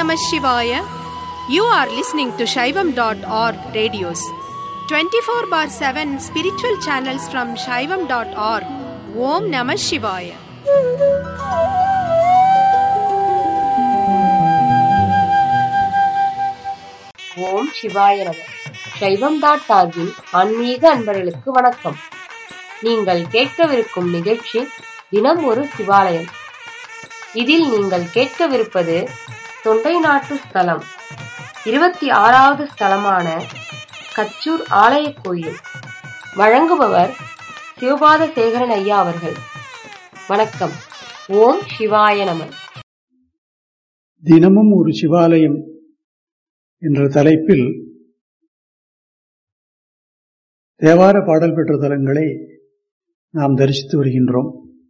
Namah Shivaya. You are listening to Shaivam.org radios. 24 bar 7 spiritual channels from Shaivam.org. Om Namah Shivaya. ஓம் சிவாய நம சைவம் dot ஆர்கின் ஆன்மீக அன்பர்களுக்கு வணக்கம் நீங்கள் கேட்கவிருக்கும் நிகழ்ச்சி தினம் ஒரு சிவாலயம் இதில் நீங்கள் கேட்கவிருப்பது தொண்டை நாட்டு ஸ்தலம் இருபத்தி ஆறாவது ஸ்தலமான கச்சூர் ஆலய கோயில் வழங்குபவர் சிவபாத சேகரன் ஐயா அவர்கள் வணக்கம் ஓம் சிவாய நம தினமும் ஒரு சிவாலயம் என்ற தலைப்பில் தேவார பாடல் பெற்ற தலங்களை நாம் தரிசித்து வருகின்றோம்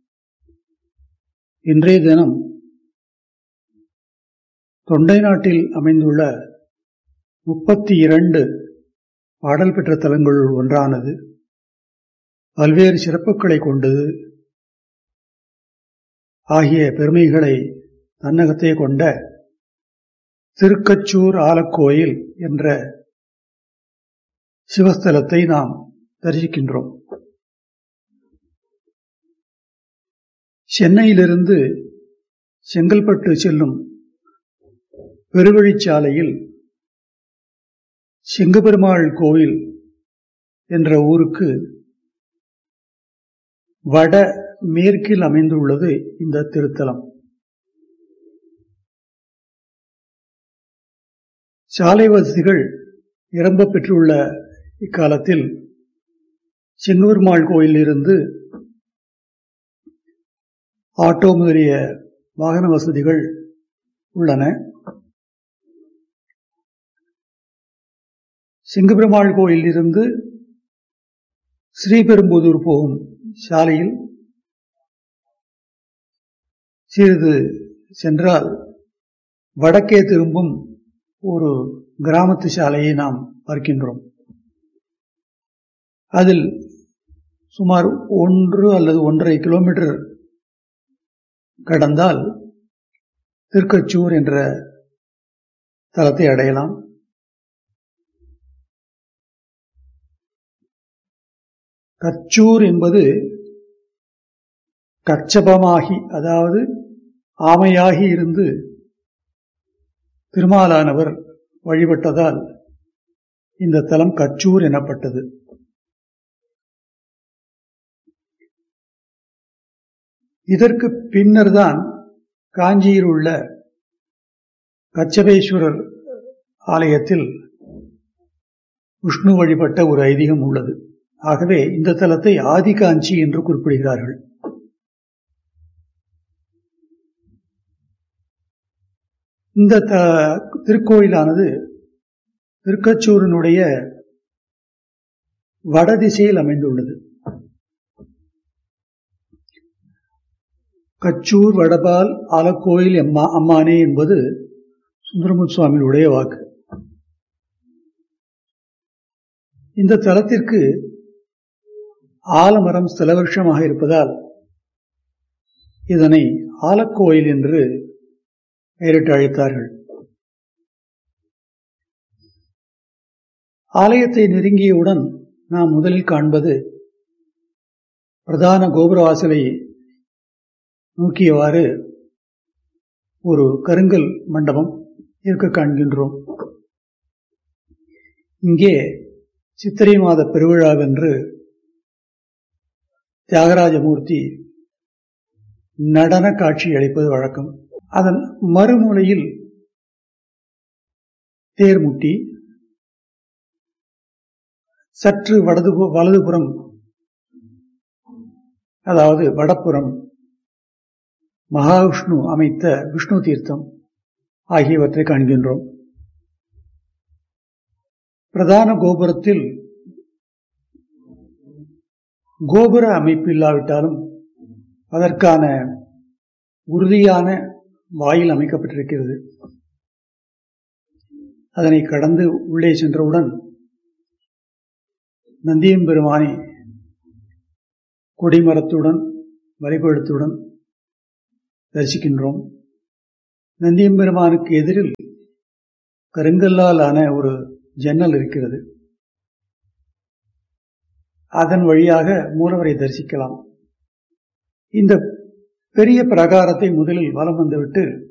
இன்றைய தினம் தொண்டை நாட்டில் அமைந்துள்ள முப்பத்தி இரண்டு பாடல் பெற்ற தலங்களுள் ஒன்றானது பல்வேறு சிறப்புகளை கொண்டது ஆகிய பெருமைகளை தன்னகத்தே கொண்ட திருக்கச்சூர் ஆலக்கோயில் என்ற சிவஸ்தலத்தை நாம் தரிசிக்கின்றோம் சென்னையிலிருந்து செங்கல்பட்டு செல்லும் பெருவழிச்சாலையில் செங்கபெருமாள் கோவில் என்ற ஊருக்கு வட மேற்கில் அமைந்துள்ளது இந்த திருத்தலம் சாலை வசதிகள் நிரம்ப பெற்றுள்ள இக்காலத்தில் செங்கூர்மாள் கோயிலிருந்து ஆட்டோ முதலிய வாகன வசதிகள் உள்ளன செங்கபெருமாள் கோயிலிருந்து ஸ்ரீபெரும்புதூர் போகும் சாலையில் சிறிது சென்றால் வடக்கே திரும்பும் ஒரு கிராமத்து சாலையை நாம் பார்க்கின்றோம் அதில் சுமார் ஒன்று அல்லது ஒன்றரை கிலோமீட்டர் கடந்தால் திருக்கச்சூர் என்ற தலத்தை அடையலாம் கச்சூர் என்பது கச்சபமாகி அதாவது ஆமையாகி இருந்து திருமாலானவர் வழிபட்டதால் இந்த தலம் கச்சூர் எனப்பட்டது இதற்கு பின்னர்தான் காஞ்சியில் உள்ள கச்சபேஸ்வரர் ஆலயத்தில் விஷ்ணு வழிபட்ட ஒரு ஐதீகம் உள்ளது ஆகவே இந்த தலத்தை ஆதிகாஞ்சி என்று குறிப்பிடுகிறார்கள் இந்த திருக்கோயிலானது திருக்கச்சூரினுடைய வடதிசையில் அமைந்துள்ளது கச்சூர் வடபால் ஆலக்கோயில் எம்மா அம்மானே என்பது சுந்தரமுத் சுவாமியுடைய வாக்கு இந்த தலத்திற்கு ஆலமரம் ஸ்தலவருஷமாக இருப்பதால் இதனை ஆலக்கோயில் என்று பெயரிட்டு அழைத்தார்கள் ஆலயத்தை நெருங்கியவுடன் நாம் முதலில் காண்பது பிரதான கோபுர வாசலை நோக்கியவாறு ஒரு கருங்கல் மண்டபம் இருக்க காண்கின்றோம் இங்கே சித்திரை மாத பெருவிழாவென்று தியாகராஜமூர்த்தி நடன காட்சி அளிப்பது வழக்கம் அதன் மறுமூலையில் தேர்முட்டி சற்று வடது வலதுபுறம் அதாவது வடப்புறம் மகாவிஷ்ணு அமைத்த விஷ்ணு தீர்த்தம் ஆகியவற்றை காண்கின்றோம் பிரதான கோபுரத்தில் கோபுர அமைப்பு இல்லாவிட்டாலும் அதற்கான உறுதியான வாயில் அமைக்கப்பட்டிருக்கிறது அதனை கடந்து உள்ளே சென்றவுடன் நந்தியம்பெருமானை கொடிமரத்துடன் வரிபடுத்துடன் தரிசிக்கின்றோம் நந்தியம்பெருமானுக்கு எதிரில் கருங்கல்லால் ஆன ஒரு ஜன்னல் இருக்கிறது அதன் வழியாக மூலவரை தரிசிக்கலாம் இந்த பெரிய பிரகாரத்தை முதலில் வலம் வந்துவிட்டு